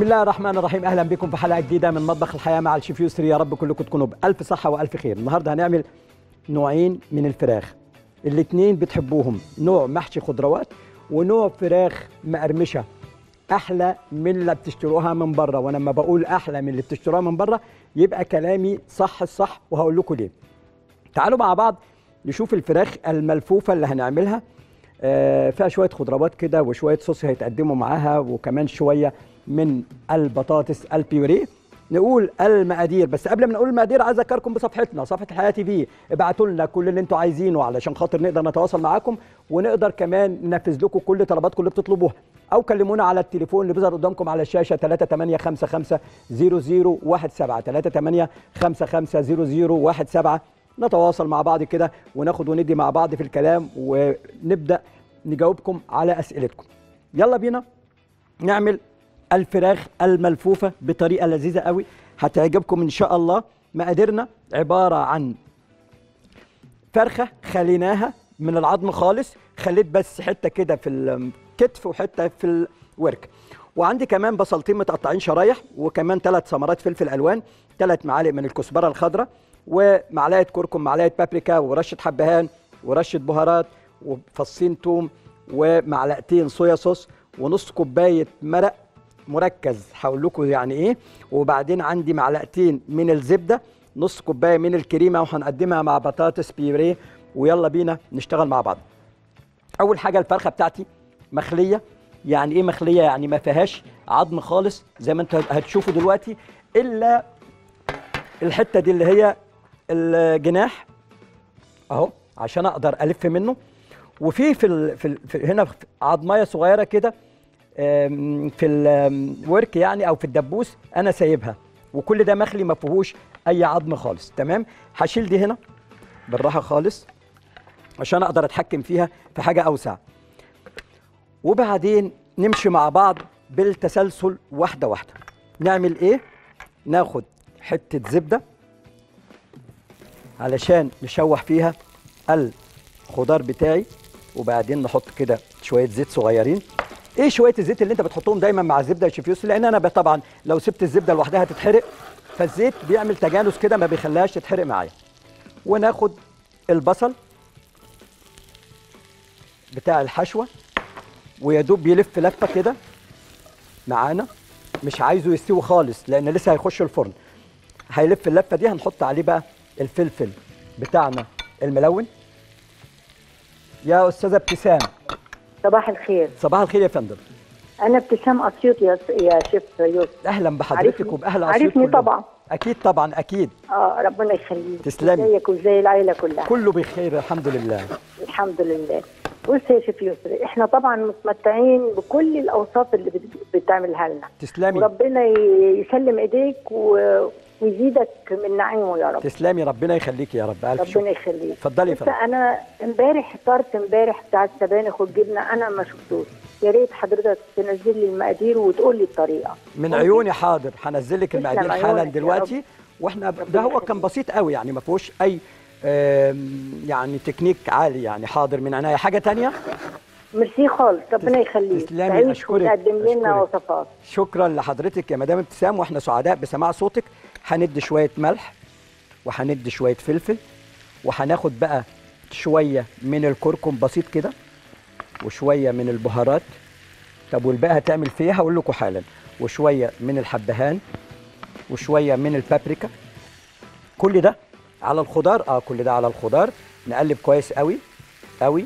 بسم الله الرحمن الرحيم اهلا بكم في حلقه جديده من مطبخ الحياه مع الشيف يسري يا رب كلكم تكونوا بالف صحه والف خير النهارده هنعمل نوعين من الفراخ الاثنين بتحبوهم نوع محشي خضروات ونوع فراخ مقرمشه احلى من اللي بتشتروها من بره وانا لما بقول احلى من اللي بتشتروها من بره يبقى كلامي صح الصح وهقول لكم ليه تعالوا مع بعض نشوف الفراخ الملفوفه اللي هنعملها آه، فيها شويه خضروات كده وشويه صوص هيتقدموا معاها وكمان شويه من البطاطس البيوريه نقول المقادير بس قبل ما نقول المقادير عايز اذكركم بصفحتنا صفحه الحياه تي في ابعتوا لنا كل اللي انتوا عايزينه علشان خاطر نقدر نتواصل معاكم ونقدر كمان ننفذ لكم كل طلباتكم اللي بتطلبوها او كلمونا على التليفون اللي بيظهر قدامكم على الشاشه 3855 0017 نتواصل مع بعض كده وناخد وندي مع بعض في الكلام ونبدا نجاوبكم على اسئلتكم يلا بينا نعمل الفراخ الملفوفه بطريقه لذيذه قوي هتعجبكم ان شاء الله مقاديرنا عباره عن فرخه خليناها من العظم خالص خليت بس حته كده في الكتف وحته في الورك وعندي كمان بصلتين متقطعين شرايح وكمان ثلاث ثمرات فلفل الوان ثلاث معالق من الكزبره الخضراء ومعلقه كركم معلقه بابريكا ورشه حبهان ورشه بهارات وفصين توم ومعلقتين صويا صوص ونص كوبايه مرق مركز هقول لكم يعني ايه وبعدين عندي معلقتين من الزبده نص كوبايه من الكريمه وهنقدمها مع بطاطس بيوريه ويلا بينا نشتغل مع بعض اول حاجه الفرخه بتاعتي مخليه يعني ايه مخليه يعني ما فيهاش عظم خالص زي ما انتوا هتشوفوا دلوقتي الا الحته دي اللي هي الجناح اهو عشان اقدر الف منه وفي في, ال في, ال في هنا عظمايه صغيره كده آم، في الورك يعني او في الدبوس انا سايبها وكل ده مخلي ما فيهوش اي عظم خالص تمام هشيل دي هنا بالراحه خالص عشان اقدر اتحكم فيها في حاجه اوسع وبعدين نمشي مع بعض بالتسلسل واحده واحده نعمل ايه ناخد حته زبده علشان نشوح فيها الخضار بتاعي وبعدين نحط كده شويه زيت صغيرين ايه شويه الزيت اللي انت بتحطهم دايما مع الزبده يا شيف يوسف لان انا ب- طبعا لو سبت الزبده لوحدها هتتحرق فالزيت بيعمل تجانس كده ما بيخليهاش تتحرق معايا وناخد البصل بتاع الحشوه ويا دوب بيلف لفه كده معانا مش عايزه يستوي خالص لان لسه هيخش الفرن هيلف اللفه دي هنحط عليه بقى الفلفل بتاعنا الملون يا استاذه ابتسام صباح الخير صباح الخير يا فندم انا ابتسام اسيوط يا يا شيف يوسف اهلا بحضرتك عارفني- وباهل اسيوط عارفني كلهم. طبعا. اكيد طبعا اكيد اه ربنا يخليك تسلمي. ازيك وازاي العيله كلها كله بخير الحمد لله الحمد لله بص يا شيف يوسف احنا طبعا متمتعين بكل الاوصاف اللي بت- بتعملها لنا تسلمي وربنا ي- يسلم ايديك و... ويزيدك من نعيمه يا رب تسلمي ربنا يخليك يا رب الف ربنا شكر يخليك اتفضلي يا بص فندم انا امبارح فطرت امبارح بتاع السبانخ والجبنه انا ما شفتوش يا ريت حضرتك تنزل لي المقادير وتقول لي الطريقه من ممكن؟ عيوني حاضر هنزل لك تسلم المقادير عيونك حالا يا دلوقتي واحنا ب- ده ربنا هو يخليك. كان بسيط قوي يعني ما فيهوش اي آم، يعني تكنيك عالي يعني حاضر من عناية حاجه تانية ميرسي خالص ربنا يخليك تسلمي، تعيش أشكرك، وتقدم لنا أشكرك. وصفات شكرا لحضرتك يا مدام ابتسام واحنا سعداء بسماع صوتك هندي شويه ملح وهندي شويه فلفل وهناخد بقى شويه من الكركم بسيط كده وشويه من البهارات طب والباقي هتعمل فيها هقول لكم حالا وشويه من الحبهان وشويه من البابريكا كل ده على الخضار اه كل ده على الخضار نقلب كويس قوي قوي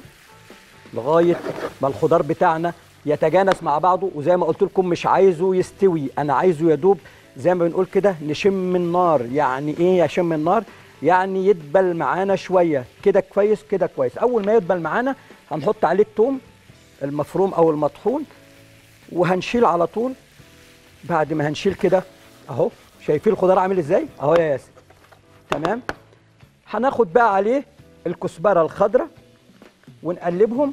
لغايه ما الخضار بتاعنا يتجانس مع بعضه وزي ما قلت لكم مش عايزه يستوي انا عايزه يدوب زي ما بنقول كده نشم النار يعني ايه يشم النار يعني يدبل معانا شويه كده كويس كده كويس اول ما يدبل معانا هنحط عليه الثوم المفروم او المطحون وهنشيل على طول بعد ما هنشيل كده اهو شايفين الخضار عامل ازاي اهو يا ياسر تمام هناخد بقى عليه الكزبره الخضراء ونقلبهم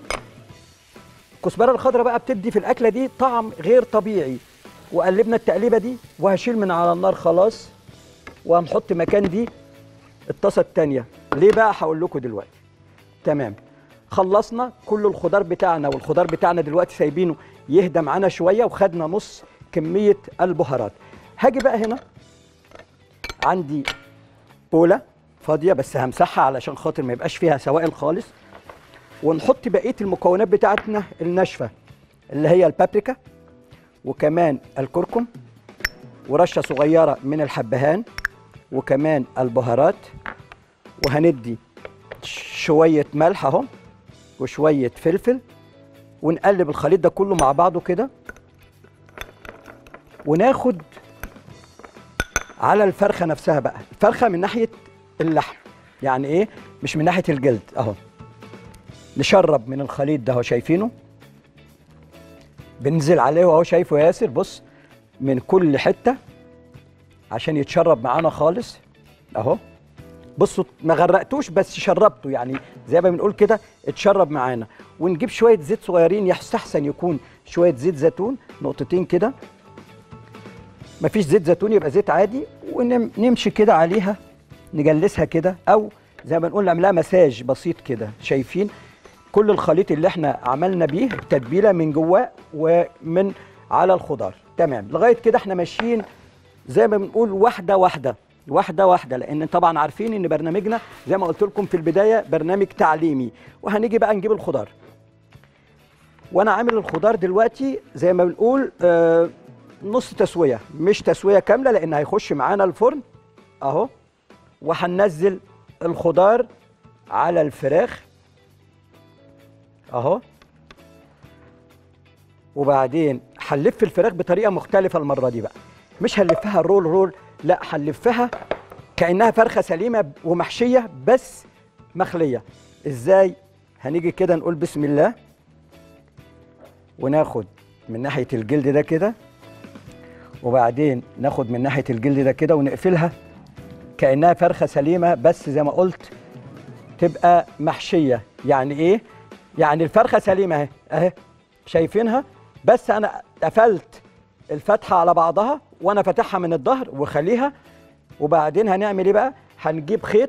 الكزبره الخضراء بقى بتدي في الاكله دي طعم غير طبيعي وقلبنا التقليبه دي وهشيل من على النار خلاص وهنحط مكان دي الطاسه الثانيه ليه بقى هقول لكم دلوقتي تمام خلصنا كل الخضار بتاعنا والخضار بتاعنا دلوقتي سايبينه يهدى معانا شويه وخدنا نص كميه البهارات هاجي بقى هنا عندي بوله فاضيه بس همسحها علشان خاطر ما يبقاش فيها سوائل خالص ونحط بقيه المكونات بتاعتنا الناشفه اللي هي البابريكا وكمان الكركم ورشه صغيره من الحبهان وكمان البهارات وهندي شويه ملح اهو وشويه فلفل ونقلب الخليط ده كله مع بعضه كده وناخد على الفرخه نفسها بقى الفرخه من ناحيه اللحم يعني ايه مش من ناحيه الجلد اهو نشرب من الخليط ده اهو شايفينه بننزل عليه اهو شايفه يا ياسر بص من كل حته عشان يتشرب معانا خالص اهو بصوا ما غرقتوش بس شربته يعني زي ما بنقول كده اتشرب معانا ونجيب شويه زيت صغيرين يستحسن يكون شويه زيت زيتون نقطتين كده مفيش زيت زيتون يبقى زيت عادي ونمشي كده عليها نجلسها كده او زي ما نقول نعملها مساج بسيط كده شايفين كل الخليط اللي احنا عملنا بيه التتبيله من جواه ومن على الخضار تمام لغايه كده احنا ماشيين زي ما بنقول واحده واحده واحده واحده لان طبعا عارفين ان برنامجنا زي ما قلت لكم في البدايه برنامج تعليمي وهنيجي بقى نجيب الخضار وانا عامل الخضار دلوقتي زي ما بنقول آه نص تسويه مش تسويه كامله لان هيخش معانا الفرن اهو وهننزل الخضار على الفراخ اهو وبعدين هنلف الفراخ بطريقه مختلفه المره دي بقى مش هنلفها رول رول لا هنلفها كانها فرخه سليمه ومحشيه بس مخليه ازاي هنيجي كده نقول بسم الله وناخد من ناحيه الجلد ده كده وبعدين ناخد من ناحيه الجلد ده كده ونقفلها كانها فرخه سليمه بس زي ما قلت تبقى محشيه يعني ايه يعني الفرخه سليمه اهي اهي شايفينها بس انا قفلت الفتحه على بعضها وانا فاتحها من الظهر وخليها وبعدين هنعمل ايه بقى هنجيب خيط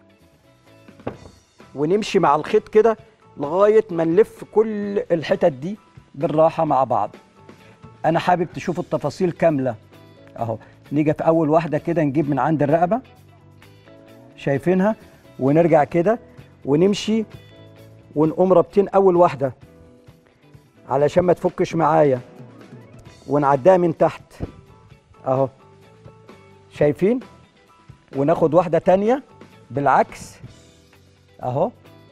ونمشي مع الخيط كده لغايه ما نلف كل الحتت دي بالراحه مع بعض انا حابب تشوفوا التفاصيل كامله اهو نيجي في اول واحده كده نجيب من عند الرقبه شايفينها ونرجع كده ونمشي ونقوم رابطين اول واحده علشان ما تفكش معايا ونعديها من تحت اهو شايفين وناخد واحده تانية بالعكس اهو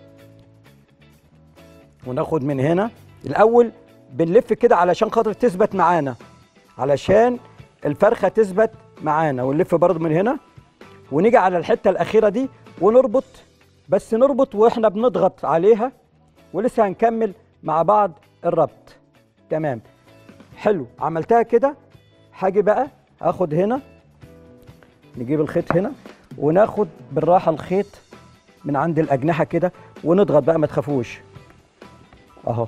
وناخد من هنا الاول بنلف كده علشان خاطر تثبت معانا علشان الفرخه تثبت معانا ونلف برضه من هنا ونيجي على الحته الاخيره دي ونربط بس نربط واحنا بنضغط عليها ولسه هنكمل مع بعض الربط تمام حلو عملتها كده هاجي بقى اخد هنا نجيب الخيط هنا وناخد بالراحه الخيط من عند الاجنحه كده ونضغط بقى ما تخافوش اهو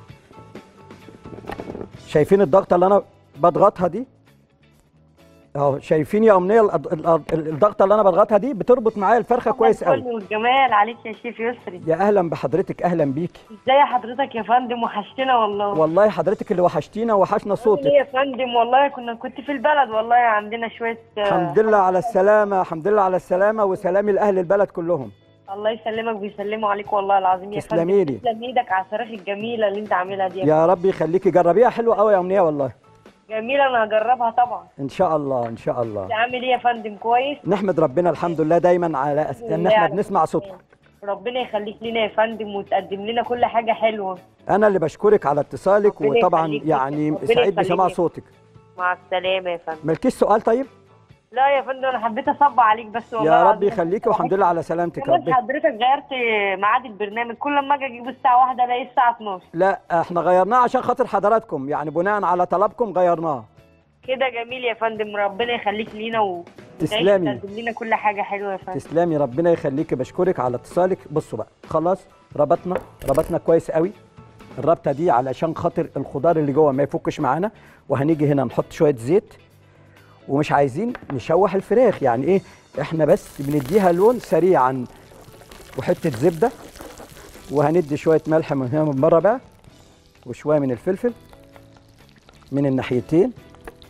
شايفين الضغطه اللي انا بضغطها دي اهو شايفين يا امنيه الأض- الأض- الضغطه اللي انا بضغطها دي بتربط معايا الفرخه كويس الفل قوي والجمال عليك يا شيف يسري يا اهلا بحضرتك اهلا بيكي ازاي حضرتك يا فندم وحشتنا والله والله حضرتك اللي وحشتينا وحشنا ليه صوتك يا فندم والله كنا كنت في البلد والله عندنا شويه آه، الحمد لله على السلامه الحمد لله على السلامه وسلام لاهل البلد كلهم الله يسلمك بيسلموا عليك والله العظيم يا تسلمي فندم لي. تسلم ايدك على الفراخ الجميله اللي انت عاملها دي يا رب يخليكي جربيها حلوه قوي يا امنيه والله جميله انا هجربها طبعا ان شاء الله ان شاء الله انت عامل ايه يا فندم كويس نحمد ربنا الحمد لله دايما على أس... ان احنا بنسمع صوتكم ربنا يخليك لنا يا فندم وتقدم لنا كل حاجه حلوه انا اللي بشكرك على اتصالك ربنا وطبعا يخليك. يعني ربنا سعيد بسماع يخليك. صوتك مع السلامه يا فندم مالكيش سؤال طيب لا يا فندم انا حبيت اصب عليك بس والله يا رب العظيم. يخليكي والحمد لله على سلامتك كمان ربنا حضرتك غيرت ميعاد البرنامج كل ما اجي اجيب الساعه واحدة الاقي الساعه 12 لا احنا غيرناه عشان خاطر حضراتكم يعني بناء على طلبكم غيرناه كده جميل يا فندم ربنا يخليك لينا و تسلمي. تقدم لنا كل حاجه حلوه يا فندم تسلمي ربنا يخليكي بشكرك على اتصالك بصوا بقى خلاص ربطنا ربطنا كويس قوي الربطه دي علشان خاطر الخضار اللي جوه ما يفكش معانا وهنيجي هنا نحط شويه زيت ومش عايزين نشوح الفراخ يعني ايه احنا بس بنديها لون سريعا وحته زبده وهندي شويه ملح من هنا من بره بقى وشويه من الفلفل من الناحيتين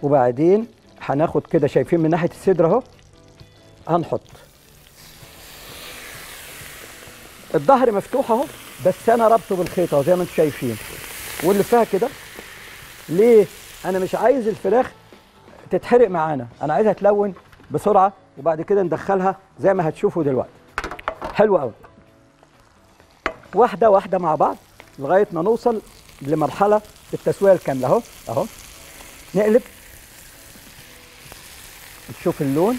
وبعدين هناخد كده شايفين من ناحيه الصدر اهو هنحط الظهر مفتوح اهو بس انا ربطه بالخيط اهو زي ما انتم شايفين واللي فيها كده ليه انا مش عايز الفراخ تتحرق معانا انا عايزها تلون بسرعه وبعد كده ندخلها زي ما هتشوفوا دلوقتي حلو قوي واحده واحده مع بعض لغايه ما نوصل لمرحله التسويه الكامله اهو اهو نقلب نشوف اللون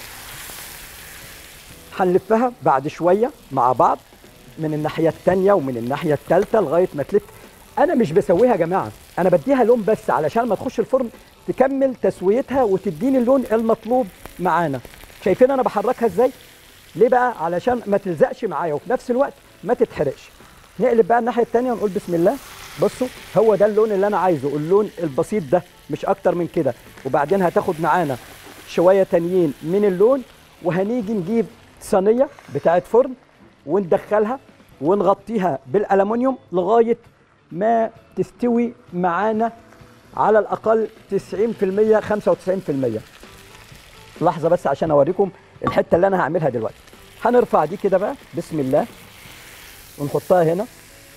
هنلفها بعد شويه مع بعض من الناحيه الثانيه ومن الناحيه الثالثه لغايه ما تلف انا مش بسويها يا جماعه انا بديها لون بس علشان ما تخش الفرن تكمل تسويتها وتديني اللون المطلوب معانا شايفين انا بحركها ازاي ليه بقى علشان ما تلزقش معايا وفي نفس الوقت ما تتحرقش نقلب بقى الناحيه الثانيه ونقول بسم الله بصوا هو ده اللون اللي انا عايزه اللون البسيط ده مش اكتر من كده وبعدين هتاخد معانا شويه تانيين من اللون وهنيجي نجيب صينيه بتاعه فرن وندخلها ونغطيها بالالومنيوم لغايه ما تستوي معانا على الاقل 90% 95% لحظه بس عشان اوريكم الحته اللي انا هعملها دلوقتي هنرفع دي كده بقى بسم الله ونحطها هنا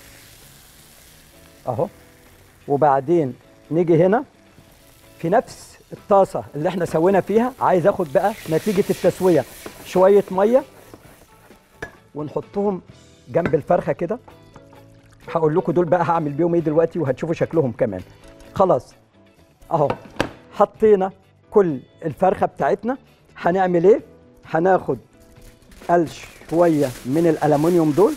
اهو وبعدين نيجي هنا في نفس الطاسه اللي احنا سوينا فيها عايز اخد بقى نتيجه التسويه شويه ميه ونحطهم جنب الفرخه كده هقول لكم دول بقى هعمل بيهم ايه دلوقتي وهتشوفوا شكلهم كمان خلاص اهو حطينا كل الفرخه بتاعتنا هنعمل ايه هناخد قلش شويه من الالومنيوم دول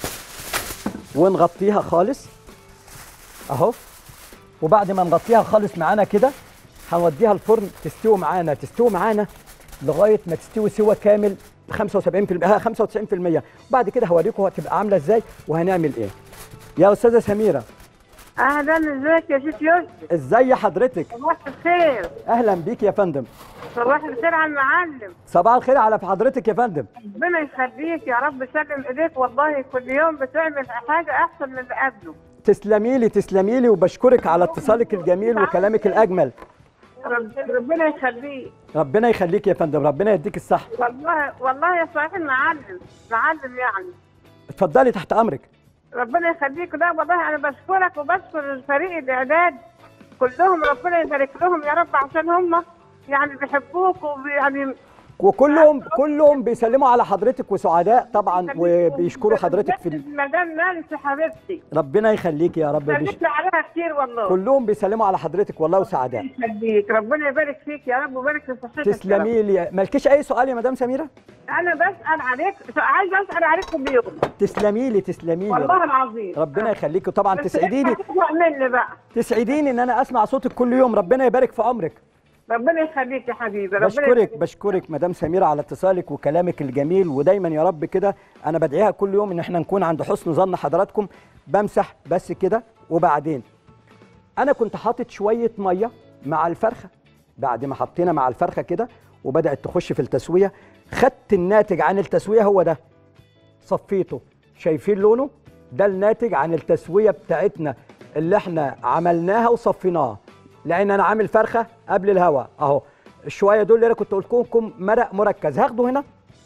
ونغطيها خالص اهو وبعد ما نغطيها خالص معانا كده هنوديها الفرن تستوي معانا تستوي معانا لغايه ما تستوي سوا كامل 75% ها 95% وبعد كده هوريكم هتبقى عامله ازاي وهنعمل ايه يا استاذه سميره اهلا ازيك يا شيخ يوسف ازاي حضرتك صباح الخير اهلا بيك يا فندم صباح الخير على المعلم صباح الخير على حضرتك يا فندم ربنا يخليك يا رب سلم ايديك والله كل يوم بتعمل حاجه احسن من اللي قبله تسلمي لي تسلمي لي وبشكرك على اتصالك الجميل وكلامك الاجمل رب ربنا يخليك ربنا يخليك يا فندم ربنا يديك الصحه والله والله يا صحيح المعلم معلم يعني اتفضلي تحت امرك ربنا يخليك لا والله انا بشكرك وبشكر فريق الاعداد كلهم ربنا يبارك لهم يا رب عشان هم يعني بيحبوك ويعني وكلهم كلهم بيسلموا على حضرتك وسعداء طبعا وبيشكروا حضرتك في ال- مدام نانسي حبيبتي ربنا يخليك يا رب بيش... سلمت عليها كتير والله كلهم بيسلموا على حضرتك والله وسعداء يخليك ربنا يبارك فيك يا رب ويبارك في صحتك يا رب. تسلمي لي مالكيش اي سؤال يا مدام سميره انا بسال عليك عايز اسال عليك كل يوم تسلمي لي تسلمي لي والله العظيم ربنا يخليك وطبعا بس تسعديني إنت هتسمع مني بقى تسعديني ان انا اسمع صوتك كل يوم ربنا يبارك في عمرك ربنا يخليك يا حبيبي ربنا بشكرك يخليك. بشكرك مدام سميره على اتصالك وكلامك الجميل ودايما يا رب كده انا بدعيها كل يوم ان احنا نكون عند حسن ظن حضراتكم بمسح بس كده وبعدين انا كنت حاطط شويه ميه مع الفرخه بعد ما حطينا مع الفرخه كده وبدات تخش في التسويه خدت الناتج عن التسويه هو ده صفيته شايفين لونه ده الناتج عن التسويه بتاعتنا اللي احنا عملناها وصفيناها لان انا عامل فرخه قبل الهواء اهو الشويه دول اللي انا كنت قلت لكم مرق مركز هاخده هنا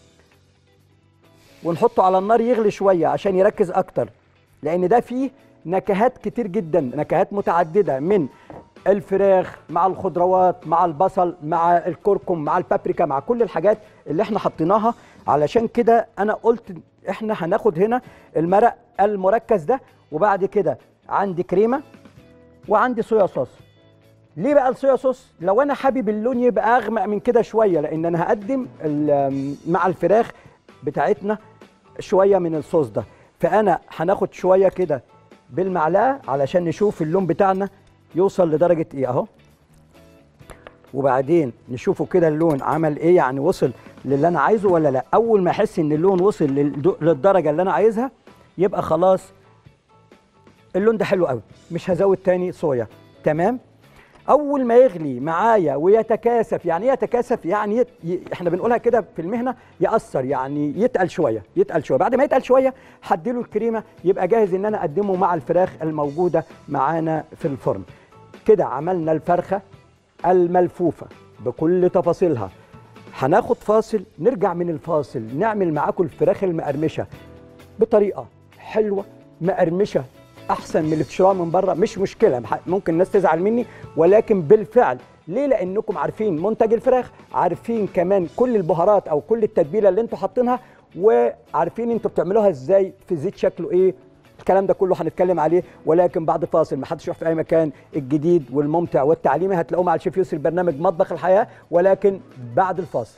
ونحطه على النار يغلي شويه عشان يركز اكتر لان ده فيه نكهات كتير جدا نكهات متعدده من الفراخ مع الخضروات مع البصل مع الكركم مع البابريكا مع كل الحاجات اللي احنا حطيناها علشان كده انا قلت احنا هناخد هنا المرق المركز ده وبعد كده عندي كريمه وعندي صويا صوص ليه بقى الصويا صوص لو انا حابب اللون يبقى اغمق من كده شويه لان انا هقدم ال- مع الفراخ بتاعتنا شويه من الصوص ده فانا هناخد شويه كده بالمعلقه علشان نشوف اللون بتاعنا يوصل لدرجه ايه اهو وبعدين نشوفه كده اللون عمل ايه يعني وصل للي انا عايزه ولا لا اول ما احس ان اللون وصل للد- للدرجه اللي انا عايزها يبقى خلاص اللون ده حلو قوي مش هزود تاني صويا تمام اول ما يغلي معايا ويتكاثف يعني ايه يتكاثف يعني يت... ي... احنا بنقولها كده في المهنه ياثر يعني يتقل شويه يتقل شويه بعد ما يتقل شويه هديله الكريمه يبقى جاهز ان انا اقدمه مع الفراخ الموجوده معانا في الفرن كده عملنا الفرخه الملفوفه بكل تفاصيلها هناخد فاصل نرجع من الفاصل نعمل معاكم الفراخ المقرمشه بطريقه حلوه مقرمشه احسن من اللي بتشتروها من بره مش مشكله ممكن الناس تزعل مني ولكن بالفعل ليه لانكم عارفين منتج الفراخ عارفين كمان كل البهارات او كل التتبيله اللي انتوا حاطينها وعارفين انتوا بتعملوها ازاي في زيت شكله ايه الكلام ده كله هنتكلم عليه ولكن بعد فاصل ما حدش يروح في اي مكان الجديد والممتع والتعليمي هتلاقوه مع الشيف يوسف برنامج مطبخ الحياه ولكن بعد الفاصل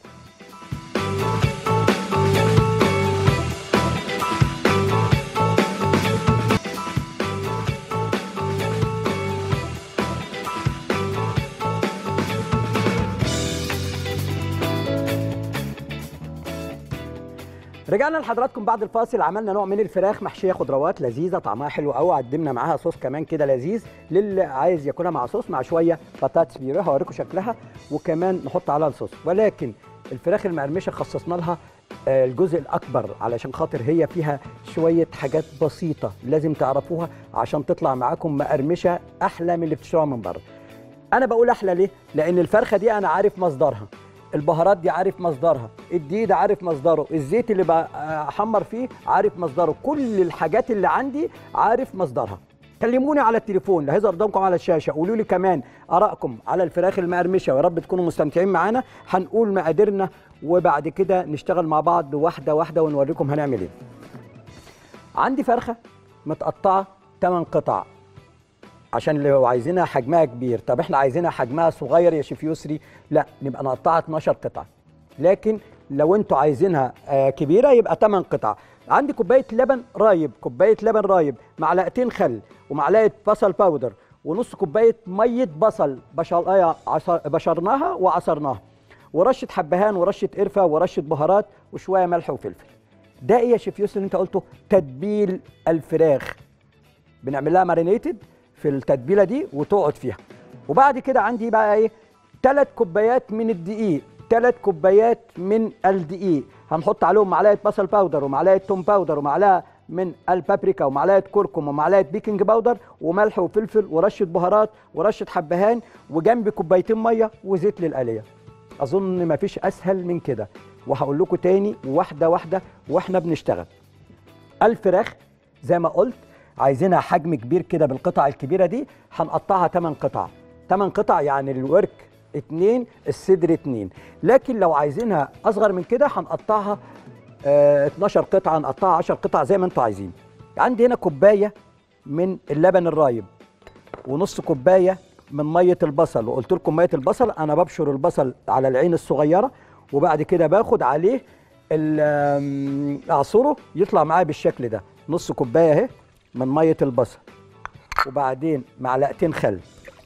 رجعنا لحضراتكم بعد الفاصل عملنا نوع من الفراخ محشيه خضروات لذيذه طعمها حلو قوي قدمنا معاها صوص كمان كده لذيذ للي عايز ياكلها مع صوص مع شويه بطاطس بيوريه هوريكم شكلها وكمان نحط عليها الصوص ولكن الفراخ المقرمشه خصصنا لها آه، الجزء الاكبر علشان خاطر هي فيها شويه حاجات بسيطه لازم تعرفوها عشان تطلع معاكم مقرمشه احلى من اللي بتشتروها من بره انا بقول احلى ليه لان الفرخه دي انا عارف مصدرها البهارات دي عارف مصدرها الدقيق ده عارف مصدره الزيت اللي بحمر فيه عارف مصدره كل الحاجات اللي عندي عارف مصدرها كلموني على التليفون اللي هيظهر قدامكم على الشاشه قولوا لي كمان ارائكم على الفراخ المقرمشه ويا رب تكونوا مستمتعين معانا هنقول مقاديرنا وبعد كده نشتغل مع بعض واحده واحده ونوريكم هنعمل ايه عندي فرخه متقطعه 8 قطع عشان لو عايزينها حجمها كبير طب احنا عايزينها حجمها صغير يا شيف يسري لا نبقى نقطعها 12 قطعه لكن لو انتوا عايزينها آه، كبيره يبقى 8 قطع عندي كوبايه لبن رايب كوبايه لبن رايب معلقتين خل ومعلقه بصل باودر ونص كوبايه ميه بصل بشر... عصر... بشرناها وعصرناها ورشه حبهان ورشه قرفه ورشه بهارات وشويه ملح وفلفل ده ايه يا شيف يوسف اللي انت قلته تتبيل الفراخ بنعمل لها مارينيتد في التتبيله دي وتقعد فيها وبعد كده عندي بقى ايه ثلاث كوبايات من الدقيق ثلاث كوبايات من الدقيق هنحط عليهم معلقه بصل باودر ومعلقه توم باودر ومعلقه من البابريكا ومعلقه كركم ومعلقه بيكنج باودر وملح وفلفل ورشه بهارات ورشه حبهان وجنبي كوبايتين ميه وزيت للقليه اظن مفيش اسهل من كده وهقول لكم تاني واحده واحده واحنا بنشتغل الفراخ زي ما قلت عايزينها حجم كبير كده بالقطع الكبيره دي هنقطعها 8 قطع 8 قطع يعني الورك 2 الصدر 2 لكن لو عايزينها اصغر من كده هنقطعها آه 12 قطعه نقطعها 10 قطع زي ما انتم عايزين عندي هنا كوبايه من اللبن الرايب ونص كوبايه من ميه البصل وقلت لكم ميه البصل انا ببشر البصل على العين الصغيره وبعد كده باخد عليه ال- آم، اعصره يطلع معايا بالشكل ده نص كوبايه اهي من ميه البصل وبعدين معلقتين خل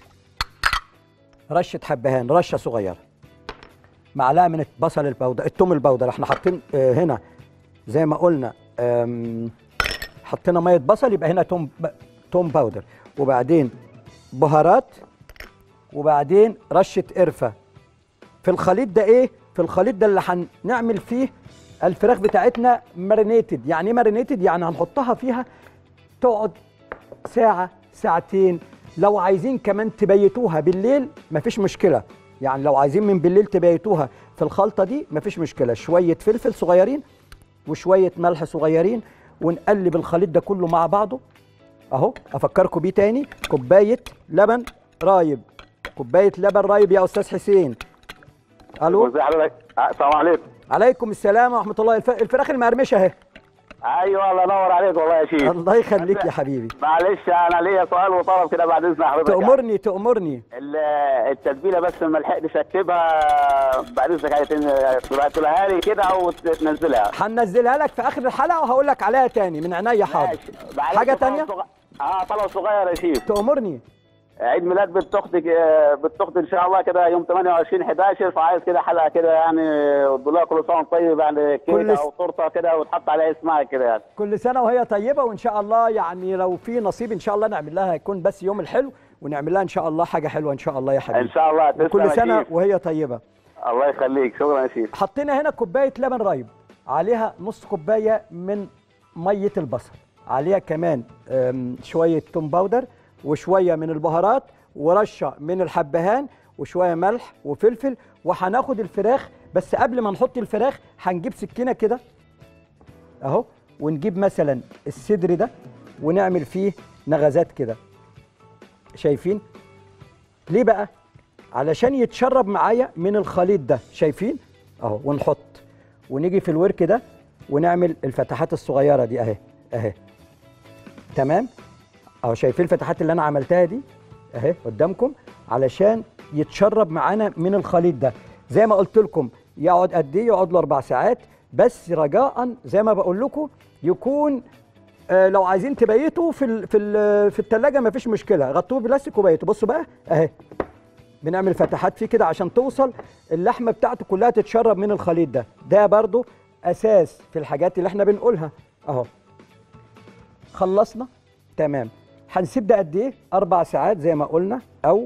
رشه حبهان رشه صغيره معلقه من البصل البودر التوم البودر احنا حاطين آه، هنا زي ما قلنا آم، حطينا ميه بصل يبقى هنا توم ب- توم باودر وبعدين بهارات وبعدين رشه قرفه في الخليط ده ايه في الخليط ده اللي هنعمل فيه الفراخ بتاعتنا مارينيتد يعني ايه مارينيتد يعني هنحطها فيها تقعد ساعة ساعتين لو عايزين كمان تبيتوها بالليل مفيش مشكلة يعني لو عايزين من بالليل تبيتوها في الخلطة دي مفيش مشكلة شوية فلفل صغيرين وشوية ملح صغيرين ونقلب الخليط ده كله مع بعضه اهو افكركم بيه تاني كوباية لبن رايب كوباية لبن رايب يا استاذ حسين الو ازي حضرتك؟ آه، السلام عليكم عليكم السلام ورحمة الله الف... الفراخ المقرمشة اهي ايوه الله ينور عليك والله يا شيخ الله يخليك يا حبيبي معلش انا ليا سؤال وطلب كده بعد اذن حضرتك تأمرني تأمرني ال- التتبيله بس ما لحقتش اكتبها بعد اذنك عايزين تبعتها لي كده او تنزلها هنزلها لك في اخر الحلقه وهقول لك عليها تاني من عينيا حاضر ماشي. معلش حاجه طلب تانية صغ- اه طلب صغير يا شيخ تأمرني عيد ميلاد بنت اختك آه، بنت اختي ان شاء الله كده يوم 28 11 فعايز كده حلقه كده يعني تقول لها كل سنه وأنت طيب يعني كل كيكه س- او تورته كده وتحط عليها اسمها كده يعني كل سنه وهي طيبه وان شاء الله يعني لو في نصيب ان شاء الله نعمل لها يكون بس يوم الحلو ونعمل لها ان شاء الله حاجه حلوه ان شاء الله يا ان حبيبي شاء الله تسلم كل يا سنه شيخ. وهي طيبه الله يخليك شكرا يا شيخ حطينا هنا كوبايه لبن رايب عليها نص كوبايه من ميه البصل عليها كمان أم، شويه توم باودر وشويه من البهارات ورشه من الحبهان وشويه ملح وفلفل وهناخد الفراخ بس قبل ما نحط الفراخ هنجيب سكينه كده اهو ونجيب مثلا الصدر ده ونعمل فيه نغزات كده شايفين ليه بقى علشان يتشرب معايا من الخليط ده شايفين اهو ونحط ونيجي في الورك ده ونعمل الفتحات الصغيره دي اهي اهي تمام اهو شايفين الفتحات اللي انا عملتها دي اهي قدامكم علشان يتشرب معانا من الخليط ده زي ما قلت لكم يقعد قد ايه يقعد له اربع ساعات بس رجاء زي ما بقول لكم يكون آه لو عايزين تبيتوا في ال في ال في الثلاجه مفيش مشكله غطوه بلاستيك وبيتوا بصوا بقى اهي بنعمل فتحات فيه كده عشان توصل اللحمه بتاعته كلها تتشرب من الخليط ده ده برضو اساس في الحاجات اللي احنا بنقولها اهو خلصنا تمام هنسيب ده قد ايه اربع ساعات زي ما قلنا او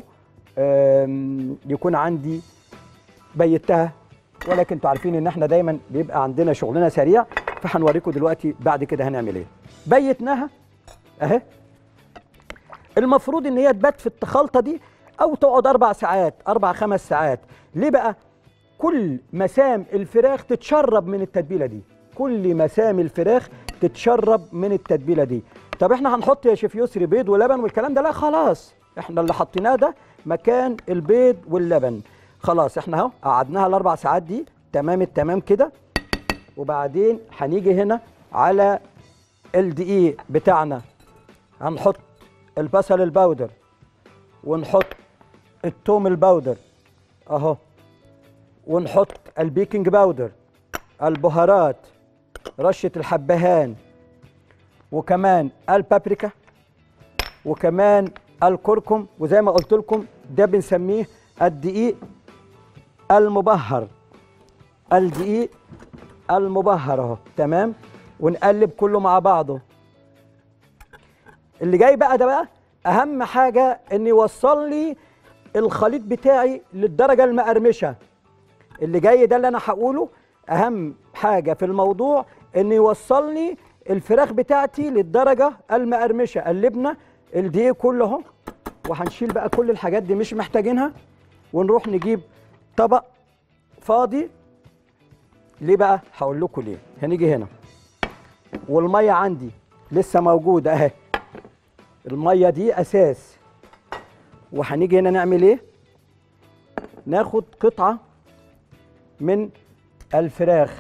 آم، يكون عندي بيتها ولكن انتوا عارفين ان احنا دايما بيبقى عندنا شغلنا سريع فهنوريكم دلوقتي بعد كده هنعمل ايه بيتناها اهي المفروض ان هي تبات في الخلطه دي او تقعد اربع ساعات اربع خمس ساعات ليه بقى كل مسام الفراخ تتشرب من التتبيله دي كل مسام الفراخ تتشرب من التتبيله دي طب احنا هنحط يا شيف يسري بيض ولبن والكلام ده لا خلاص احنا اللي حطيناه ده مكان البيض واللبن خلاص احنا اهو قعدناها الاربع ساعات دي تمام التمام كده وبعدين هنيجي هنا على الدقيق بتاعنا هنحط البصل البودر ونحط التوم البودر اهو ونحط البيكنج باودر البهارات رشة الحبهان وكمان البابريكا وكمان الكركم وزي ما قلت لكم ده بنسميه الدقيق المبهر الدقيق المبهر اهو تمام ونقلب كله مع بعضه اللي جاي بقى ده بقى اهم حاجه ان يوصل لي الخليط بتاعي للدرجه المقرمشه اللي جاي ده اللي انا هقوله اهم حاجه في الموضوع ان يوصل لي الفراخ بتاعتي للدرجه المقرمشه قلبنا الدقيق كله اهو وهنشيل بقى كل الحاجات دي مش محتاجينها ونروح نجيب طبق فاضي ليه بقى هقول لكم ليه هنيجي هنا والميه عندي لسه موجوده اهي الميه دي اساس وهنيجي هنا نعمل ايه ناخد قطعه من الفراخ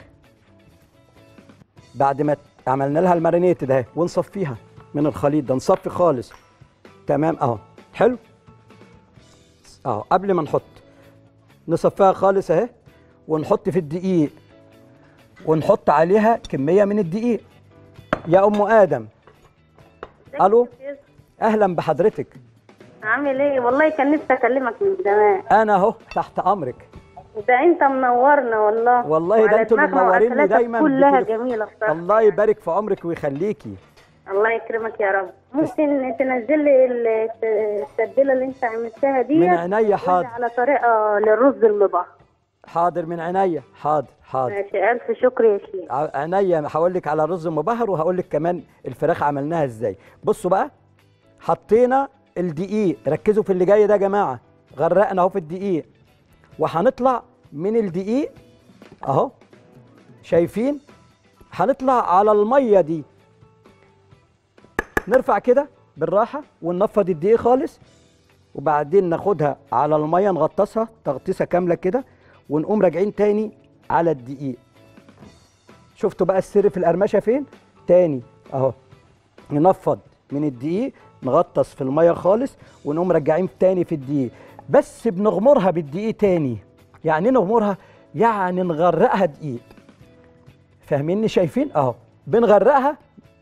بعد ما عملنا لها المارينيت ده اهي ونصفيها من الخليط ده نصفي خالص تمام اهو حلو اهو قبل ما نحط نصفيها خالص اهي ونحط في الدقيق ونحط عليها كميه من الدقيق يا ام ادم الو اهلا بحضرتك عامل ايه والله كان نفسي اكلمك من زمان انا اهو تحت امرك ده انت منورنا والله والله ده وعلى انتوا اللي دماغنا منوريني وأكلاتك دايما كلها بتلف- جميله بصراحه الله يبارك في عمرك ويخليكي الله يكرمك يا رب ممكن تنزل لي ال- التتبيله اللي انت عملتها دي من عينيا حاضر على طريقه للرز المبهر حاضر من عينيا حاضر حاضر ماشي الف شكر يا شيخ ع- عينيا هقول لك على الرز المبهر وهقول لك كمان الفراخ عملناها ازاي بصوا بقى حطينا الدقيق ركزوا في اللي جاي ده يا جماعه غرقنا اهو في الدقيق وهنطلع من الدقيق اهو شايفين هنطلع على الميه دي نرفع كده بالراحه وننفض الدقيق خالص وبعدين ناخدها على الميه نغطسها تغطيسه كامله كده ونقوم راجعين تاني على الدقيق شفتوا بقى السر في القرمشه فين تاني اهو ننفض من الدقيق نغطس في الميه خالص ونقوم راجعين تاني في الدقيق بس بنغمرها بالدقيق تاني يعني إيه نغمرها يعني نغرقها دقيق فاهميني شايفين اهو بنغرقها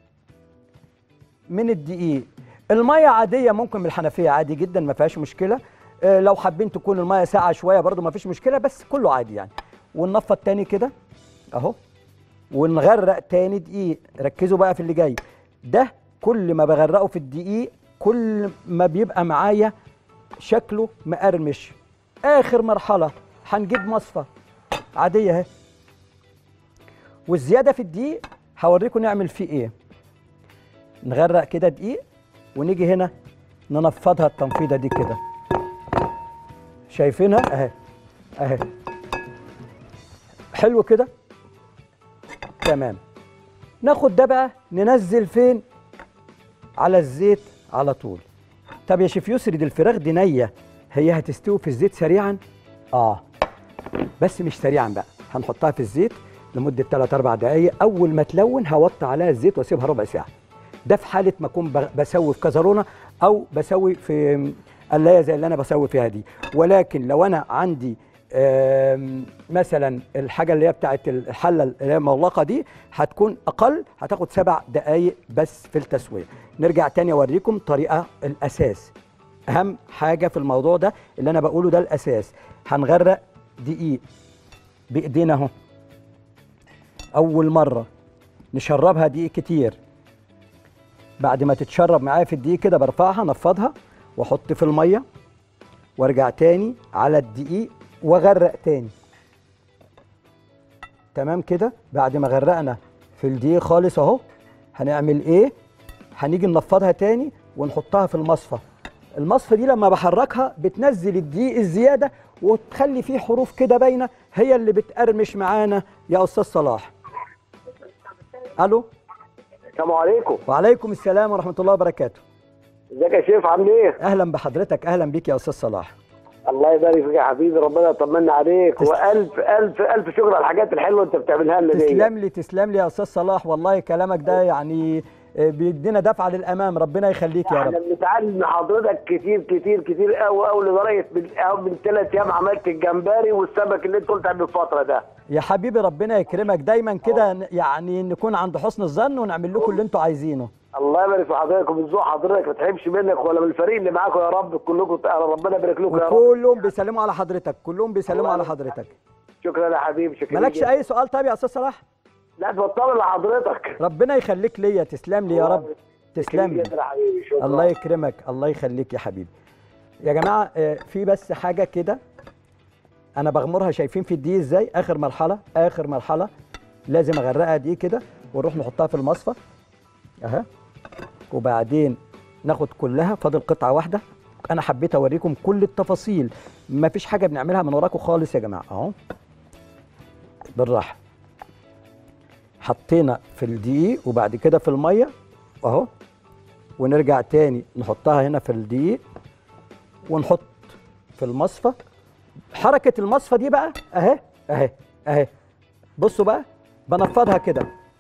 من الدقيق الميه عاديه ممكن من الحنفيه عادي جدا ما فيهاش مشكله آه، لو حابين تكون الميه ساقعه شويه برضو ما فيش مشكله بس كله عادي يعني وننفض تاني كده اهو ونغرق تاني دقيق ركزوا بقى في اللي جاي ده كل ما بغرقه في الدقيق كل ما بيبقى معايا شكله مقرمش اخر مرحله هنجيب مصفى عاديه اهي والزياده في الدقيق هوريكم نعمل فيه ايه نغرق كده دقيق ونيجي هنا ننفضها التنفيضه دي كده شايفينها اهي اهي حلو كده تمام ناخد ده بقى ننزل فين على الزيت على طول طب يا شيف يسري دي الفراخ دي نيه هي هتستوي في الزيت سريعا اه بس مش سريعا بقى هنحطها في الزيت لمده 3 4 دقائق اول ما تلون هوطي عليها الزيت واسيبها ربع ساعه ده في حاله ما اكون بغ- بسوي في كزرونه او بسوي في قلايه زي اللي انا بسوي فيها دي ولكن لو انا عندي آم، مثلا الحاجه اللي هي بتاعت الحله اللي هي المغلقه دي هتكون اقل هتاخد سبع دقائق بس في التسويه نرجع تاني اوريكم طريقه الاساس اهم حاجه في الموضوع ده اللي انا بقوله ده الاساس هنغرق دقيق بايدينا اهو اول مره نشربها دقيق كتير بعد ما تتشرب معايا في الدقيق كده برفعها نفضها واحط في الميه وارجع تاني على الدقيق واغرق تاني تمام كده بعد ما غرقنا في الدقيق خالص اهو هنعمل ايه هنيجي ننفضها تاني ونحطها في المصفى المصفى دي لما بحركها بتنزل الدقيق الزياده وتخلي فيه حروف كده باينه هي اللي بتقرمش معانا يا استاذ صلاح الو السلام عليكم وعليكم السلام ورحمه الله وبركاته ازيك يا شيف عامل ايه؟ اهلا بحضرتك اهلا بيك يا استاذ صلاح الله يبارك فيك يا حبيبي ربنا يطمنا عليك تسلم. والف الف الف شكر على الحاجات الحلوه انت بتعملها لنا دي تسلم لي تسلم لي يا استاذ صلاح والله كلامك ده يعني آه، بيدينا دفعه للامام ربنا يخليك يا احنا رب بنتعلم من حضرتك كتير كتير كتير قوي قوي لدرجه من أو من ثلاث ايام عملت الجمبري والسمك اللي انت قلت عليه الفتره ده يا حبيبي ربنا يكرمك دايما كده ن- يعني نكون عند حسن الظن ونعمل لكم اللي انتوا عايزينه الله يبارك في حضرتك وبالذوق حضرتك ما تحبش منك ولا من الفريق اللي معاكم يا رب كلكم ربنا يبارك لكم يا رب وكلهم بيسلموا على حضرتك كلهم بيسلموا الله على يبارك. حضرتك شكرا يا حبيبي شكرا مالكش جدا. اي سؤال طيب يا استاذ صلاح لا تبطل لحضرتك ربنا يخليك ليا تسلم لي يا رب تسلم لي جدا يا حبيبي شكرا الله يكرمك الله يخليك يا حبيبي يا جماعه آه، في بس حاجه كده انا بغمرها شايفين في الدقيق ازاي اخر مرحله اخر مرحله لازم اغرقها دي كده ونروح نحطها في المصفى اها وبعدين ناخد كلها فاضل قطعه واحده انا حبيت اوريكم كل التفاصيل ما فيش حاجه بنعملها من وراكم خالص يا جماعه اهو بالراحه حطينا في الدقيق وبعد كده في الميه اهو ونرجع تاني نحطها هنا في الدقيق ونحط في المصفى حركة المصفى دي بقى اهي اهي اهي بصوا بقى بنفضها كده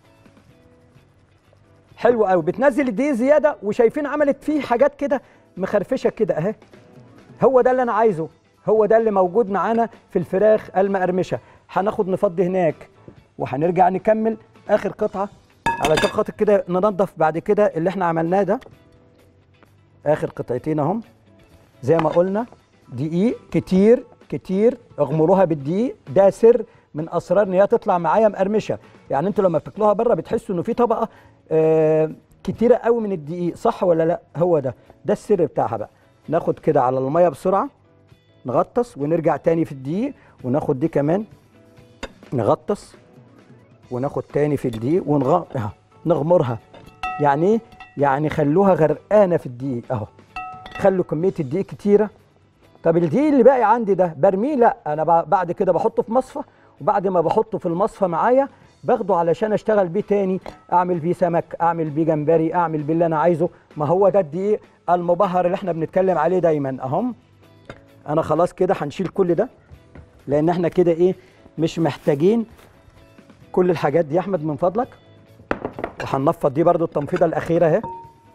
حلو قوي بتنزل الدقيق زيادة وشايفين عملت فيه حاجات كده مخرفشة كده اهي هو ده اللي انا عايزه هو ده اللي موجود معانا في الفراخ المقرمشة هناخد نفضي هناك وهنرجع نكمل اخر قطعة علشان خاطر كده ننضف بعد كده اللي احنا عملناه ده اخر قطعتين اهم زي ما قلنا دقيق كتير كتير اغمروها بالدقيق ده سر من اسرار ان هي تطلع معايا مقرمشه يعني انتوا لما بتاكلوها بره بتحسوا انه في طبقه آه كتيره قوي من الدقيق صح ولا لا هو ده ده السر بتاعها بقى ناخد كده على الميه بسرعه نغطس ونرجع تاني في الدقيق وناخد دي كمان نغطس وناخد تاني في الدقيق ونغ... أهو، نغمرها يعني ايه يعني خلوها غرقانه في الدقيق اهو خلوا كميه الدقيق كتيره طب الدقيق اللي باقي عندي ده برميه لا انا ب- بعد كده بحطه في مصفى وبعد ما بحطه في المصفى معايا باخده علشان اشتغل بيه تاني اعمل بيه سمك اعمل بيه جمبري اعمل بيه اللي انا عايزه ما هو ده الدقيق المبهر اللي احنا بنتكلم عليه دايما اهم انا خلاص كده هنشيل كل ده لان احنا كده ايه مش محتاجين كل الحاجات دي يا احمد من فضلك وهننفض دي برضو التنفيضه الاخيره اهي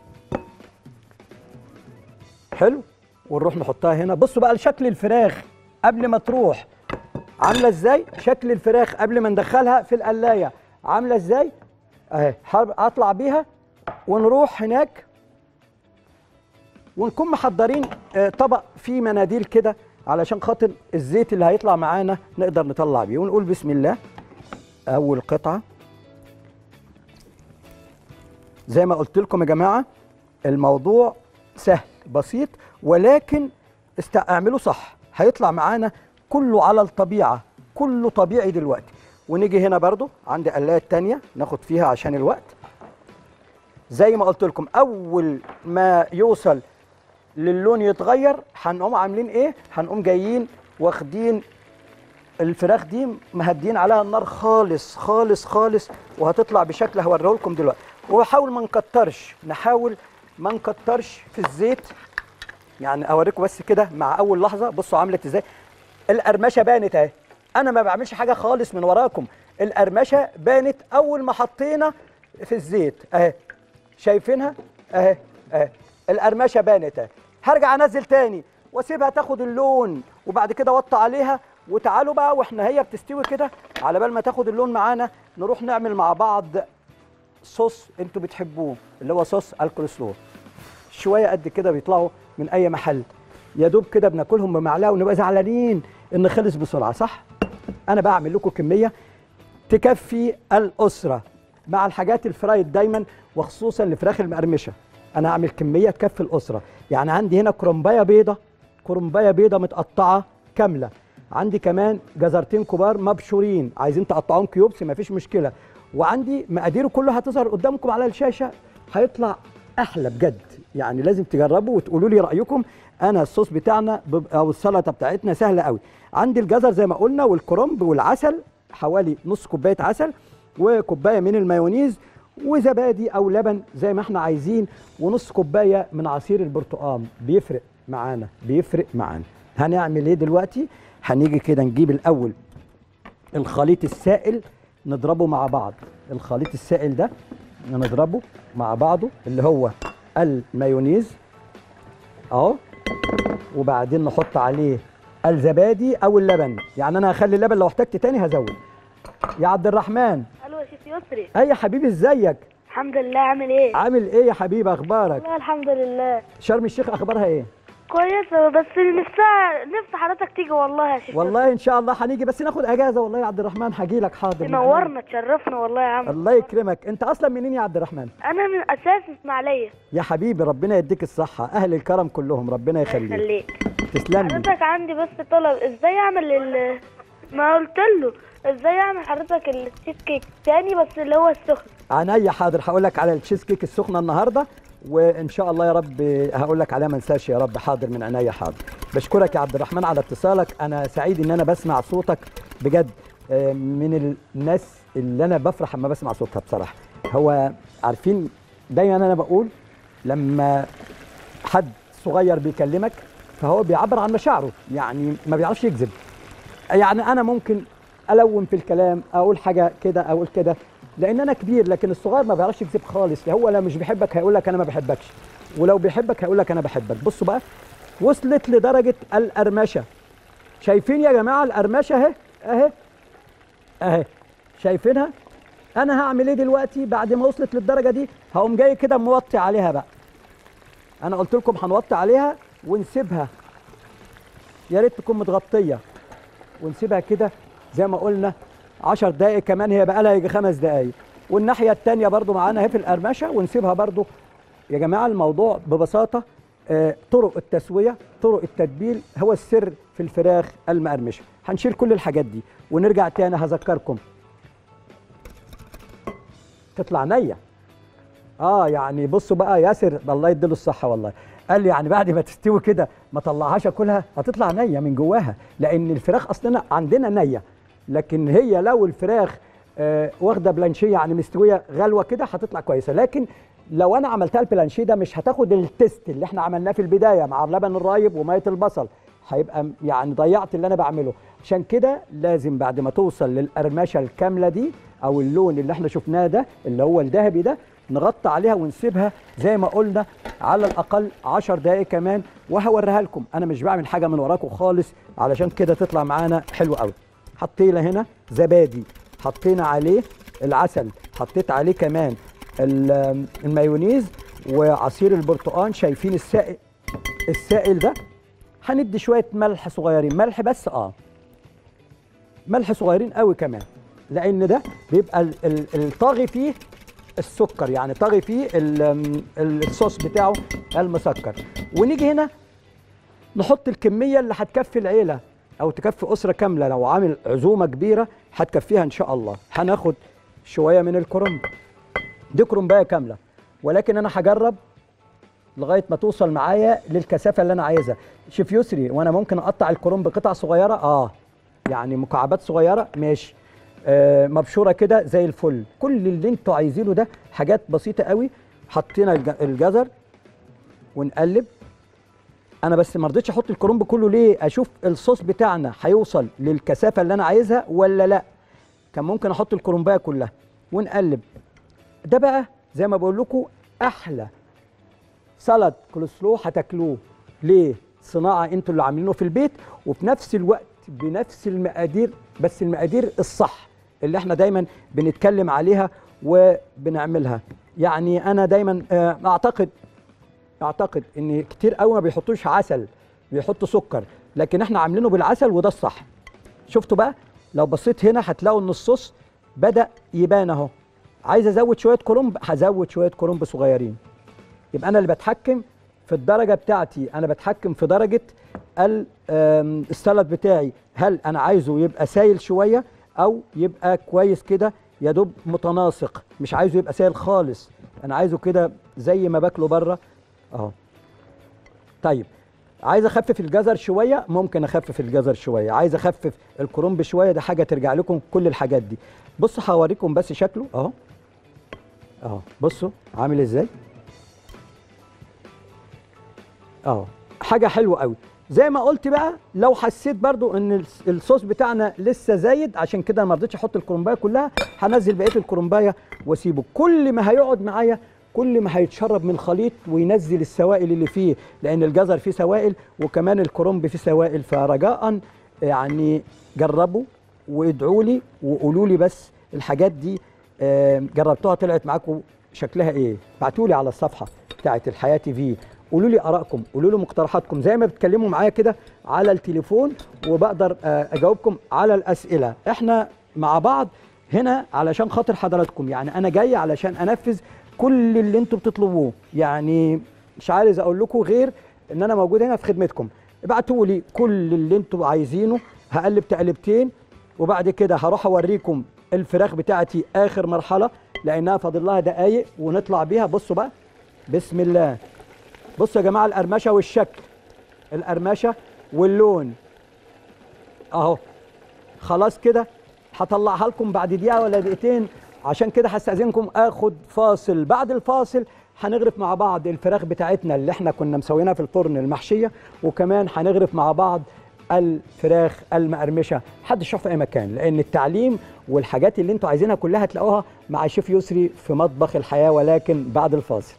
حلو ونروح نحطها هنا بصوا بقى لشكل الفراخ قبل ما تروح عامله ازاي شكل الفراخ قبل ما ندخلها في القلايه عامله ازاي اهي حرب- اطلع بيها ونروح هناك ونكون محضرين آه، طبق فيه مناديل كده علشان خاطر الزيت اللي هيطلع معانا نقدر نطلع بيه ونقول بسم الله اول قطعه زي ما قلت لكم يا جماعه الموضوع سهل بسيط ولكن است- اعملوه صح هيطلع معانا كله على الطبيعه كله طبيعي دلوقتي ونيجي هنا برضو عند قلايه تانية ناخد فيها عشان الوقت زي ما قلت لكم اول ما يوصل للون يتغير هنقوم عاملين ايه هنقوم جايين واخدين الفراخ دي مهدين عليها النار خالص خالص خالص وهتطلع بشكل هوريه لكم دلوقتي وحاول ما نكترش نحاول ما نكترش في الزيت يعني اوريكم بس كده مع اول لحظه بصوا عملت ازاي القرمشه بانت اهي انا ما بعملش حاجه خالص من وراكم القرمشه بانت اول ما حطينا في الزيت اهي شايفينها اهي اهي القرمشه بانت اهي هرجع انزل تاني واسيبها تاخد اللون وبعد كده اوطي عليها وتعالوا بقى واحنا هي بتستوي كده على بال ما تاخد اللون معانا نروح نعمل مع بعض صوص انتوا بتحبوه اللي هو صوص الكولسلو شويه قد كده بيطلعوا من اي محل يا دوب كده بناكلهم بمعلقه ونبقى زعلانين ان خلص بسرعه صح انا بعمل لكم كميه تكفي الاسره مع الحاجات الفرايد دايما وخصوصا الفراخ المقرمشه انا اعمل كميه تكفي الاسره يعني عندي هنا كرنبايه بيضه كرنبايه بيضه متقطعه كامله عندي كمان جزرتين كبار مبشورين عايزين تقطعوهم كيوبس مفيش مشكله وعندي مقاديره كله هتظهر قدامكم على الشاشه هيطلع احلى بجد يعني لازم تجربوا وتقولوا لي رايكم انا الصوص بتاعنا بيبقى- او السلطه بتاعتنا سهله قوي عندي الجزر زي ما قلنا والكرنب والعسل حوالي نص كوبايه عسل وكوبايه من المايونيز وزبادي او لبن زي ما احنا عايزين ونص كوبايه من عصير البرتقال بيفرق معانا بيفرق معانا هنعمل ايه دلوقتي هنيجي كده نجيب الاول الخليط السائل نضربه مع بعض الخليط السائل ده نضربه مع بعضه اللي هو المايونيز اهو وبعدين نحط عليه الزبادي او اللبن يعني انا هخلي اللبن لو احتجت تاني هزود يا عبد الرحمن الو يا شيخ يسري اي يا حبيبي ازيك الحمد لله عامل ايه عامل ايه يا حبيبي اخبارك والله الحمد لله شرم الشيخ اخبارها ايه كويسه بس نفسها نفس حضرتك تيجي والله يا شيخ والله ان شاء الله هنيجي بس ناخد اجازه والله يا عبد الرحمن هاجي لك حاضر تنورنا تشرفنا والله يا عم الله يكرمك انت اصلا منين يا عبد الرحمن انا من اساس اسماعيليه يا حبيبي ربنا يديك الصحه اهل الكرم كلهم ربنا يخليك خليك تسلم لي حضرتك عندي بس طلب ازاي اعمل ال ما قلت له ازاي اعمل حضرتك التشيز كيك تاني بس اللي هو السخن عينيا حاضر هقول لك على التشيز كيك السخنه النهارده وان شاء الله يا رب هقول لك عليها ما انساش يا رب حاضر من عينيا حاضر بشكرك يا عبد الرحمن على اتصالك انا سعيد ان انا بسمع صوتك بجد آه، من الناس اللي انا بفرح لما بسمع صوتها بصراحه هو عارفين دايما انا بقول لما حد صغير بيكلمك فهو بيعبر عن مشاعره يعني ما بيعرفش يكذب يعني انا ممكن الون في الكلام اقول حاجه كده اقول كده لان انا كبير لكن الصغير ما بيعرفش يكذب خالص هو لو مش بيحبك هيقول لك انا ما بحبكش ولو بيحبك هيقول لك انا بحبك بصوا بقى وصلت لدرجه القرمشه شايفين يا جماعه القرمشه اهي اهي اهي شايفينها انا هعمل ايه دلوقتي بعد ما وصلت للدرجه دي هقوم جاي كده موطي عليها بقى انا قلت لكم هنوطي عليها ونسيبها يا ريت تكون متغطيه ونسيبها كده زي ما قلنا 10 دقائق كمان هي بقى لها يجي خمس دقائق والناحيه الثانيه برضو معانا اهي في القرمشه ونسيبها برضو يا جماعه الموضوع ببساطه آه، طرق التسويه طرق التتبيل هو السر في الفراخ المقرمشه هنشيل كل الحاجات دي ونرجع تاني هذكركم تطلع نيه اه يعني بصوا بقى ياسر الله يديله الصحه والله قال لي يعني بعد ما تستوي كده ما طلعهاش اكلها هتطلع نيه من جواها لان الفراخ اصلا عندنا نيه لكن هي لو الفراخ آه واخده بلانشيه يعني مستويه غلوه كده هتطلع كويسه لكن لو انا عملتها البلانشيه ده مش هتاخد التست اللي احنا عملناه في البدايه مع اللبن الرايب وميه البصل هيبقى م- يعني ضيعت اللي انا بعمله عشان كده لازم بعد ما توصل للقرمشه الكامله دي او اللون اللي احنا شفناه ده اللي هو الذهبي ده نغطي عليها ونسيبها زي ما قلنا على الاقل 10 دقائق كمان وهوريها لكم انا مش بعمل حاجه من وراكم خالص علشان كده تطلع معانا حلو قوي حطينا هنا زبادي حطينا عليه العسل حطيت عليه كمان ال- المايونيز وعصير البرتقال شايفين السائل السائل ده هندي شويه ملح صغيرين ملح بس اه ملح صغيرين قوي كمان لان ده بيبقى ال- ال- الطاغي فيه السكر يعني طاغي فيه ال- ال- الصوص بتاعه المسكر ونيجي هنا نحط الكميه اللي هتكفي العيله او تكفي اسره كامله لو عامل عزومه كبيره هتكفيها ان شاء الله هناخد شويه من الكرنب دي كرنبايه كامله ولكن انا هجرب لغايه ما توصل معايا للكثافه اللي انا عايزها شوف يسري وانا ممكن اقطع الكرنب قطع صغيره اه يعني مكعبات صغيره ماشي آه مبشوره كده زي الفل كل اللي انتوا عايزينه ده حاجات بسيطه قوي حطينا الج- الجزر ونقلب انا بس ما رضيتش احط الكرنب كله ليه اشوف الصوص بتاعنا هيوصل للكثافه اللي انا عايزها ولا لا كان ممكن احط الكرنبايه كلها ونقلب ده بقى زي ما بقول لكم احلى سلطه كولسلو هتاكلوه ليه صناعه انتوا اللي عاملينه في البيت وفي نفس الوقت بنفس المقادير بس المقادير الصح اللي احنا دايما بنتكلم عليها وبنعملها يعني انا دايما آه، اعتقد اعتقد ان كتير قوي ما بيحطوش عسل بيحطوا سكر لكن احنا عاملينه بالعسل وده الصح شفتوا بقى لو بصيت هنا هتلاقوا ان الصوص بدا يبان اهو عايز ازود شويه كرنب هزود شويه كرنب صغيرين يبقى انا اللي بتحكم في الدرجه بتاعتي انا بتحكم في درجه ال- آم، السلطه بتاعي هل انا عايزه يبقى سايل شويه او يبقى كويس كده يا دوب متناسق مش عايزه يبقى سايل خالص انا عايزه كده زي ما باكله بره اهو طيب عايز اخفف الجزر شويه ممكن اخفف الجزر شويه عايز اخفف الكرنب شويه ده حاجه ترجع لكم كل الحاجات دي بصوا هوريكم بس شكله اهو اهو بصوا عامل ازاي اه حاجه حلوه قوي زي ما قلت بقى لو حسيت برضو ان الس- الصوص بتاعنا لسه زايد عشان كده ما رضيتش احط الكرنبايه كلها هنزل بقيه الكرنبايه واسيبه كل ما هيقعد معايا كل ما هيتشرب من الخليط وينزل السوائل اللي فيه لان الجزر فيه سوائل وكمان الكرنب فيه سوائل فرجاء يعني جربوا وادعوا لي وقولوا لي بس الحاجات دي آه، جربتوها طلعت معاكم شكلها ايه ابعتوا لي على الصفحه بتاعه الحياه تي في قولوا لي ارائكم قولوا لي مقترحاتكم زي ما بتكلموا معايا كده على التليفون وبقدر آه، اجاوبكم على الاسئله احنا مع بعض هنا علشان خاطر حضراتكم يعني انا جاي علشان انفذ كل اللي انتوا بتطلبوه يعني مش عايز اقول لكم غير ان انا موجود هنا في خدمتكم ابعتوا لي كل اللي انتوا عايزينه هقلب تقلبتين وبعد كده هروح اوريكم الفراخ بتاعتي اخر مرحله لانها فاضل لها دقايق ونطلع بيها بصوا بقى بسم الله بصوا يا جماعه القرمشه والشكل القرمشه واللون اهو خلاص كده هطلعها لكم بعد دقيقه ولا دقيقتين عشان كده هستاذنكم اخد فاصل بعد الفاصل هنغرف مع بعض الفراخ بتاعتنا اللي احنا كنا مسويناها في الفرن المحشيه وكمان هنغرف مع بعض الفراخ المقرمشه حد يشوف في اي مكان لان التعليم والحاجات اللي انتوا عايزينها كلها هتلاقوها مع شيف يسري في مطبخ الحياه ولكن بعد الفاصل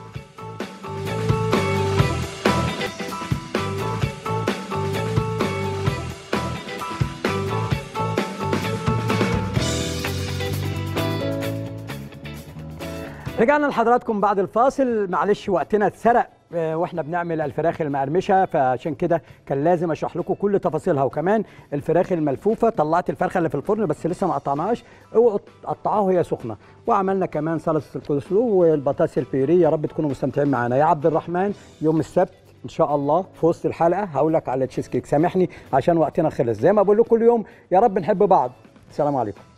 رجعنا لحضراتكم بعد الفاصل معلش وقتنا اتسرق آه، واحنا بنعمل الفراخ المقرمشه فعشان كده كان لازم اشرح لكم كل تفاصيلها وكمان الفراخ الملفوفه طلعت الفرخه اللي في الفرن بس لسه ما قطعناهاش اوعوا تقطعوها وهي سخنه وعملنا كمان سلطه الكولسلو والبطاطس البيوري يا رب تكونوا مستمتعين معانا يا عبد الرحمن يوم السبت ان شاء الله في وسط الحلقه هقول لك على تشيز كيك سامحني عشان وقتنا خلص زي ما بقول لكم كل يوم يا رب نحب بعض السلام عليكم